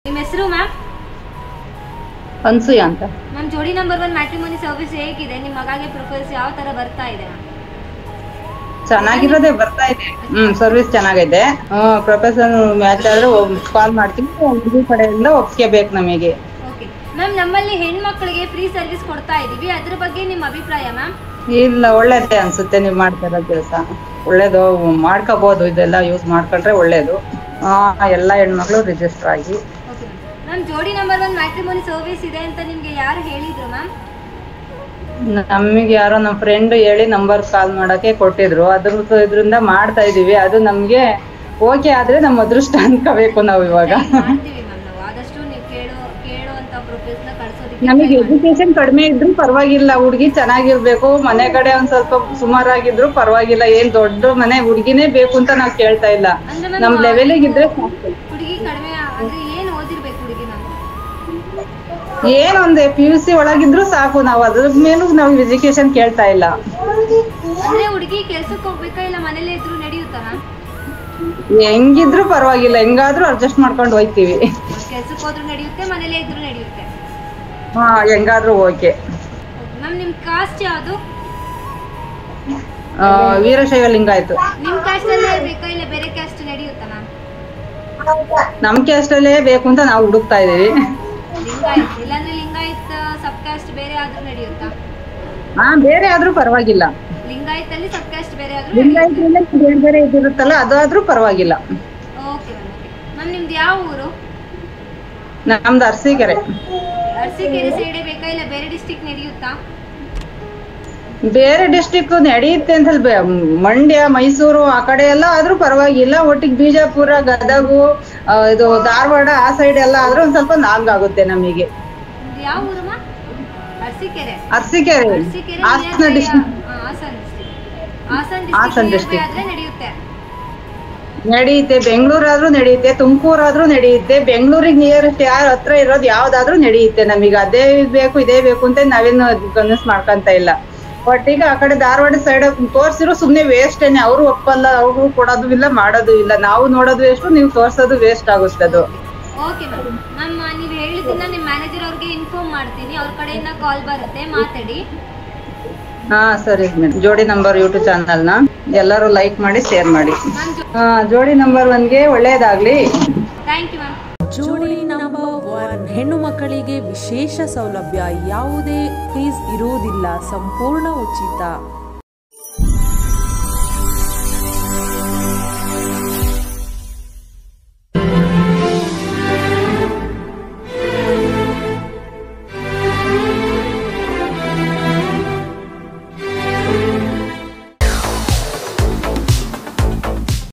ನಿಮ್ಮ ಹೆಸರು ಮ್ಯಾಮ್ ಅನ್ಸೂಯ ಅಂತ ma'am Jodi number one matrimony service ಹೇಗಿದೆ ನಿಮ್ಮ ಮಗಾಗೆ ಪ್ರೊಫೈಲ್ಸ್ ಯಾವ ತರ ಬರ್ತಾ ಇದೆ ಮ್ಯಾಮ್ ಚೆನ್ನಾಗಿರೋದೇ ಬರ್ತಾ ಇದೆ ಹ್ಮ್ ಸರ್ವಿಸ್ ಚೆನ್ನಾಗೈತೆ ಹ್ಮ್ ಪ್ರೊಫೆಸರ್ ಮ್ಯಾಚ್ ಆದ್ರೆ ಕಾಲ್ ಮಾಡ್ತೀವಿ ಹುಡುಗಿ ಕಡೆಯಿಂದ ಒಪ್ಪಿಗೆ ಬೇಕು ನಮಗೆ ಓಕೆ ಮ್ಯಾಮ್ ನಮ್ಮಲ್ಲಿ ಹೆಣ್ಮಕ್ಳಿಗೆ ಫ್ರೀ ಸರ್ವಿಸ್ ಕೊಡ್ತಾ ಇದೀವಿ ಅದ್ರ ಬಗ್ಗೆ ನಿಮ್ಮ ಅಭಿಪ್ರಾಯ ಮ್ಯಾಮ್ ಇಲ್ಲ ಒಳ್ಳೇದೇ ಅನ್ಸುತ್ತೆ ನೀವು ಮಾಡ್ತಾ ಇರೋ ಕೆಲಸ ಒಳ್ಳೇದು ಮಾಡ್ಕೋಬಹುದು ಇದೆಲ್ಲ ಯೂಸ್ ಮಾಡ್ಕೊಂಡ್ರೆ ಒಳ್ಳೇದು ಆ, ಎಲ್ಲ ಹೆಣ್ಮಕ್ಳು ರಿಜಿಸ್ಟರ್ ಆಗಿ okay ma'am Jodi number one matrimony service ಇದೆ ಅಂತ ನಿಮ್ಗೆ ಯಾರು ಹೇಳಿದ್ರು ಮ್ಯಾಮ್ ನಮಗೆ ಯಾರೋ ನಮ್ಮ ಫ್ರೆಂಡ್ ಹೇಳಿ ನಂಬರ್ ಕಾಲ್ ಮಾಡಕ್ಕೆ ಕೊಟ್ಟಿದ್ರು ಅದ್ರ ಇದ್ರಿಂದ ಮಾಡ್ತಾ ಇದೀವಿ ಅದು ನಮ್ಗೆ ಓಕೆ ಆದ್ರೆ ನಮ್ಮ ಅದೃಷ್ಟ ಅನ್ಕೋಬೇಕು ನಾವು ಇವಾಗ ಮಾಡ್ತೀವಿ ಮ್ಯಾಮ್ ನಾವು ಆದಷ್ಟು ನೀವು ಕೇಳೋ ಕೇಳುವಂತ ಪ್ರೊಫೈಲ್ಸ್ ನ ಕಳ್ಸೋದಕ್ಕೆ ನಮಗೆ try ಮಾಡ್ತೀವಿ. ಎಜುಕೇಶನ್ ಕಡಿಮೆ ಇದ್ರು ಪರವಾಗಿಲ್ಲ ಹುಡುಗಿ ಚೆನ್ನಾಗಿರ್ಬೇಕು ಮನೆ ಕಡೆ ಒಂದ್ ಸ್ವಲ್ಪ ಸುಮಾರಾಗಿದ್ರು ಪರವಾಗಿಲ್ಲ ಏನ್ ದೊಡ್ಡ ಮನೆ ಹುಡುಗಿನೇ ಬೇಕು ಅಂತ ನಾವ್ ಕೇಳ್ತಾ ಇಲ್ಲ ಅಂದ್ರೆ ನಮ್ ಮ್ಯಾಮ್ ಲೆವೆಲಿಗೆ ಇದ್ರೆ ಸಾಕು. ಹುಡುಗಿ ಕಡಿಮೆ ಅಂದ್ರೆ ಏನ್ ಓದಿರ್ಬೇಕು ಹುಡುಗಿ ಮ್ಯಾಮ್ ಏನ್ ಒಂದ್ ಪಿ ಯು ಸಿ ಒಳಗಿದ್ರು ಸಾಕು ನಾವು ಅದ್ರ ಮೇಲೂ ನಾವು ಎಜುಕೇಶನ್ ಕೇಳ್ತಾ ಇಲ್ಲ ಅಂದ್ರೆ ಹುಡುಗಿ ಕೆಲ್ಸಕ್ಕೆ ಹೋಗ್ಬೇಕಾ ಇಲ್ಲ ಮನೇಲೇ ಇದ್ರು ನಡೆಯುತ್ತಾ ಮ್ಯಾಮ್ ಹೆಂಗಿದ್ರು ಪರವಾಗಿಲ್ಲ ಹೆಂಗಾದ್ರೂ ಅಡ್ಜಸ್ಟ್ ಮಾಡ್ಕೊಂಡು ಹೋಯ್ತೀವಿ ಕೆಲ್ಸಕ್ಕೆ ಹೋದ್ರು ನಡೆಯುತ್ತೆ ಮನೇಲೇ ಇದ್ರು ನಡೆಯುತ್ತೆ ಹಾ ಹೆಂಗಾದ್ರೂ ಓಕೆ ಮ್ಯಾಮ್ ನಿಮ್ ಕಾಸ್ಟ್ ಯಾವುದು ವೀರಶೈವ ಲಿಂಗಾಯ್ತು ನಿಮ್ ಕಾಸ್ಟ್ ಅಲ್ಲೇ ಬೇಕಾ ಇಲ್ಲ ಬೇರೆ ಕ್ಯಾಸ್ಟ್ ನಡೆಯುತ್ತಾ ಮ್ಯಾಮ್ ನಮ್ ಕ್ಯಾಸ್ಟ್ ಅಲ್ಲೇ ಬೇಕು ಅಂತ ನಾವು ಹುಡುಕ್ತಾ ಇದೀವಿ ಲಿಂಗಾಯತ್ ಇಲ್ಲಾಂದ್ರೆ ಲಿಂಗಾಯತ್ ಸಬ್ ಕಾಸ್ಟ್ ಬೇರೆ ಆದ್ರೂ ನಡೆಯುತ್ತಾ ಹಾ ಬೇರೆ ಆದ್ರೂ ಪರವಾಗಿಲ್ಲ ಲಿಂಗಾಯತ್ ಅಲ್ಲಿ ಸಬ್ ಕಾಸ್ಟ್ ಬೇರೆ ಆದ್ರೂ ಲಿಂಗಾಯತರಲ್ಲೇ ಬೇರೆ ಬೇರೆ ಇದಿರುತ್ತಲ್ಲ ಅದಾದ್ರೂ ಪರವಾಗಿಲ್ಲ ಓಕೆ ಮ್ಯಾಮ್ ಓಕೆ ಮ್ಯಾಮ್ ನಿಮ್ದು ಯಾವ ಊರು ನಮ್ದು ಅರಸೀಕೆರೆ ಅರಸೀಕೆರೆ ಸೈಡೇ ಬೇಕಾ ಇಲ್ಲ ಬೇರೆ ಡಿಸ್ಟಿಕ್ ನಡೆಯುತ್ತಾ ಬೇರೆ ಡಿಸ್ಟಿಕ್ ನಡೆಯುತ್ತೆ ಅಂತ ಹೇಳಿ ಬೆ- ಮಂಡ್ಯ ಮೈಸೂರು ಆ ಕಡೆ ಎಲ್ಲ ಆದ್ರೂ ಪರವಾಗಿಲ್ಲ ಒಟ್ಟಿಗೆ ಬಿಜಾಪುರ ಗದಗು ಆ, ಇದು ಧಾರವಾಡ ಆ ಸೈಡ್ ಎಲ್ಲ ಆದ್ರೂ ಒಂದ್ ಸ್ವಲ್ಪ ಲಾಂಗ್ ಆಗುತ್ತೆ ನಮಗೆ ನಿಮ್ದು ಯಾವ ಊರು ಮಾ ಅರಸೀಕೆರೆ ಅರಸೀಕೆರೆ ಅರಸೀಕೆರೆ ಹಾಸನ nearby ಡಿಸ್ಟಿಕ್ ಆ- Hassan district Hassan Hassan district district. ಆದ್ರೆ ನಡೆಯುತ್ತೆ ನಡೆಯುತ್ತೆ ಬೆಂಗಳೂರಾದ್ರೂ ನಡೆಯುತ್ತೆ ತುಮಕೂರಾದ್ರೂ ನಡೆಯುತ್ತೆ ಬೆಂಗಳೂರಿಗೆ ನಿಯರೆಸ್ಟ್ ಯಾರು ಹತ್ರ ಇರೋದು ಯಾವ್ದಾದ್ರೂ ನಡೆಯುತ್ತೆ ನಮಗೆ ಅದೇ ಬೇಕು ಇದೇ ಬೇಕು ಅಂತ ನಾವೇನು ಕನ್ವಿನ್ಸ್ ಮಾಡ್ಕೊಂತ ಇಲ್ಲ ಬಟ್ ಈಗ ಆ ಕಡೆ ಧಾರವಾಡ ಸೈಡ್ ತೋರ್ಸಿರೋ ಸುಮ್ನೆ ವೇಸ್ಟೇನೆ ಅವರು ಒಪ್ಪಲ್ಲ ಅವರು ಕೊಡೋದು ಇಲ್ಲ ಮಾಡೋದು ಇಲ್ಲ ನಾವು ನೋಡೋದು ವೇಸ್ಟ್ ನೀವು ತೋರ್ಸೋದು ವೇಸ್ಟ್ ಆಗುತ್ತೆ ಅದು ಓಕೆ ಮ್ಯಾಮ್ ಮ್ಯಾಮ್ ನೀವು ಹೇಳಿದ್ದನ್ನ ನಿಮ್ಮ ಮ್ಯಾನೇಜರ್ ಅವ್ರಿಗೆ ಇನ್ಫಾರ್ಮ್ ಮಾಡ್ತೀನಿ ಅವ್ರ ಕಡೆಯಿಂದ ಕಾಲ್ ಬರುತ್ತೆ ಮಾತಾಡಿ ಹಾ ಸರಿ ಮೇಡಮ್ ಜೋಡಿ ನಂಬರ್ ಯೂಟ್ಯೂಬ್ ಚಾನಲ್ನ ಎಲ್ಲರೂ ಲೈಕ್ ಮಾಡಿ ಶೇರ್ ಮಾಡಿ ಮ್ಯಾಮ್ ಹಾ ಜೋಡಿ ನಂಬರ್ ಒನ್ಗೆ ಒಳ್ಳೇದಾಗ್ಲಿ thank you ma'am Jodi number one ಹೆಣ್ಣು ಮಕ್ಕಳಿಗೆ ವಿಶೇಷ ಸೌಲಭ್ಯ ಯಾವುದೇ ಫೀಸ್ ಇರುವುದಿಲ್ಲ ಸಂಪೂರ್ಣ ಉಚಿತ